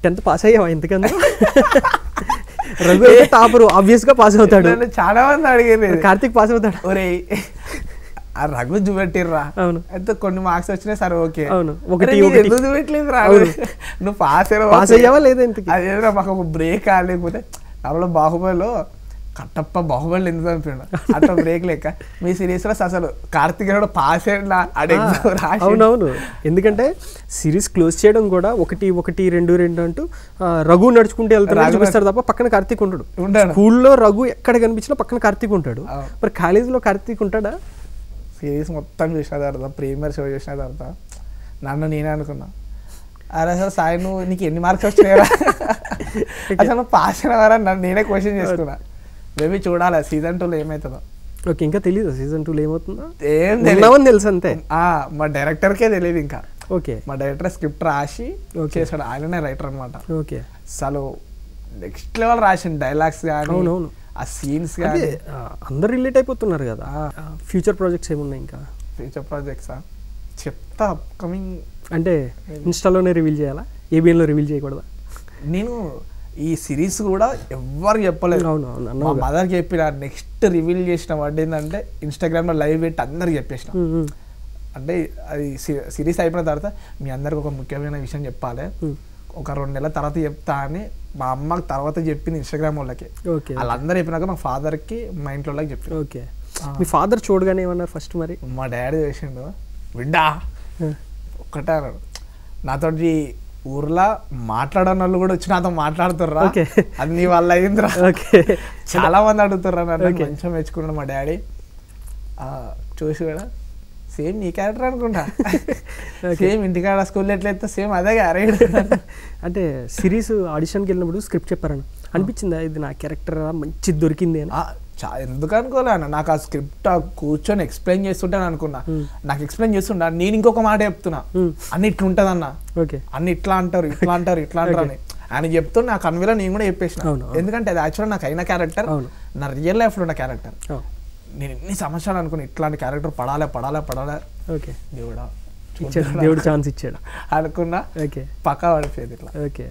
Tenth pass అయ్యావా ఎందుకన్నా రఘు అయితే టాపరు ఆబ్వియస్ గా పాస్ అవుతాడు నన్ను చాలా మంది అడిగారు ఇది. కార్తీక్ పాస్ అవుతాడు ఒరే ఆ రఘు చూపెట్టిర్రా అవును. అయితే కొన్ని మార్క్స్ వచ్చినాయి సరే ఓకే అవును. ఒకటి, అరే, నీది ఒకటి. ఎందుకు చూపెట్టలేదు రా అవును. నువ్వు పాస్ పాస్ అయ్యావా లేదా ఇంతకి అదేరా మాకు ఒక బ్రేక్ లేకపోతే నాలో బాహుబలిలో కట్టప్ప బాహుబలి ఎందుకు అనిపోయాడు అట్లా బ్రేక్ లేక మీ సిరీస్ లో అసలు కార్తీక్ గారు పాస్ అయినా ఆడ ఎగ్జామ్ రాసి అవునవును ఎందుకంటే సిరీస్ క్లోజ్ చేయడం కూడా ఒకటి ఒకటి రెండు రెండు అంటూ ఆ, రఘు నడుచుకుంటూ వెళ్తాడు రఘు చూపిస్తాడు తప్ప పక్కన కార్తీక్ ఉంటాడు ఉంటాడు స్కూల్లో రఘు ఎక్కడ కనిపించినా పక్కన కార్తీక్ ఉంటాడు అవును. మరి కాలేజీలో కార్తీక్ ఉంటాడా సిరీస్ మొత్తం చూసిన తర్వాత ప్రీమియర్ షో చూసిన తర్వాత నన్ను నేనే అనుకున్నా అరే అసలు సాయి నువ్వు నీకు ఎన్ని మార్క్స్ వచ్చినాయరా అసలు నువ్వు పాస్ అయినవారా నన్ను నేనే క్వశ్చన్ చేసుకున్నా మేబీ చూడాలి సీజన్ టూలో ఏమవుతుందో ఓకే ఇంకా తెలియదు సీజన్ టూలో ఏమవుతుందో ఏం తెలియదు ఉన్నామని తెలుసు అంతే ఆ, మా డైరెక్టర్కే తెలియదు ఇంకా ఓకే మా డైరెక్టర్ స్క్రిప్ట్ రాసి Okay. చేశాడు ఆయననే రైటర్ అనమాట ఓకే అసలు నెక్స్ట్ లెవెల్ రాసిన డైలాగ్స్ కానీ అవునవును. ఆ సీన్స్ అదే కానీ ఆ, అందరు రిలేట్ అయిపోతున్నారు కదా ఫ్యూచర్ ప్రాజెక్ట్స్ ఏమున్నాయి ఇంకా ఫ్యూచర్ ప్రాజెక్ట్స్ చెప్తా అప్కమింగ్ అంటే ఇన్స్టాలోనే రివీల్ చేయాలా ఏబిఎన్లో రివీల్ చేయకూడదా నేను ఈ సిరీస్ కూడా ఎవ్వరు చెప్పలేదు అవును అవును మా అన్నావుగా. మదర్ చెప్పిన నెక్స్ట్ రివీల్ చేసిన వర్డ్ ఏంటంటే ఇన్స్టాగ్రామ్ లో లైవ్ పెట్టి అందరికి చెప్పేసిన ఉమ్, ఉమ్, అంటే అది సిరీస్ అయిపోయిన తర్వాత మీ అందరికి ఒక ముఖ్యమైన విషయం చెప్పాలి ఉమ్. ఒక రెండు నెలల తర్వాత చెప్తా అని మా అమ్మకి తర్వాత చెప్పింది ఇన్స్టాగ్రామ్ వాళ్ళకి ఓకే వాళ్ళందరూ చెప్పినాక మా father కి మా ఇంట్లో వాళ్ళకి చెప్పి ఓకే మీ ఫాదర్ చూడగానే ఏమన్నారు ఫస్ట్ మరి మా డాడీ చేసిండు బిడ్డా ఒక్కటే అన్నాడు నాతోటి ఊర్లో మాట్లాడని వాళ్ళు కూడా వచ్చి నాతో మాట్లాడుతుర్రా Okay. అది నీ వల్ల అయిందిరా ఓకే చాలా మంది అడుగుతుర్రా నన్ను Okay. కొంచెం మెచ్చుకున్నాడు మా డాడీ ఆ, చూసి కూడా సేమ్ నీ క్యారెక్టర్ అనుకుంటా సేమ్ ఇంటికాడ స్కూల్ ఎట్లయితే సేమ్ అదే అరేడు అంటే సిరీస్ ఆడిషన్కి వెళ్ళినప్పుడు స్క్రిప్ట్ చెప్పారన్న అనిపించిందా ఇది నా క్యారెక్టర్ మంచి దొరికింది అని ఎందుకు అనుకోలే అన్న నాకు ఆ స్క్రిప్ట్ కూర్చొని ఎక్స్ప్లెయిన్ చేస్తుంటాను అనుకున్నా Hmm. నాకు ఎక్స్ప్లెయిన్ చేస్తుంటా నేను ఇంకొక మాట చెప్తున్నా Hmm. అన్ని ఇట్లా ఉంటదన్న ఓకే అన్ని ఇట్లా అంటారు ఇట్లా అంటారు ఇట్లా అంటారు అని ఆయన చెప్తూ నా కన్వీలో నేను కూడా చెప్పేసిన అవును, అవును. ఎందుకంటే అది యాక్చువల్ నాకు అయిన క్యారెక్టర్ అవును. నా రియల్ లైఫ్ లో ఉన్న క్యారెక్టర్ అవును. నేను ఎన్ని సంవత్సరాలు అనుకుని ఇట్లాంటి క్యారెక్టర్ పడాలి పడాలి పడాలి ఓకే దేవుడా ఇచ్చాడు దేవుడు ఛాన్స్ ఇచ్చాడు అనుకున్నా ఓకే పక్కా పడిపోయేది ఇట్లా ఓకే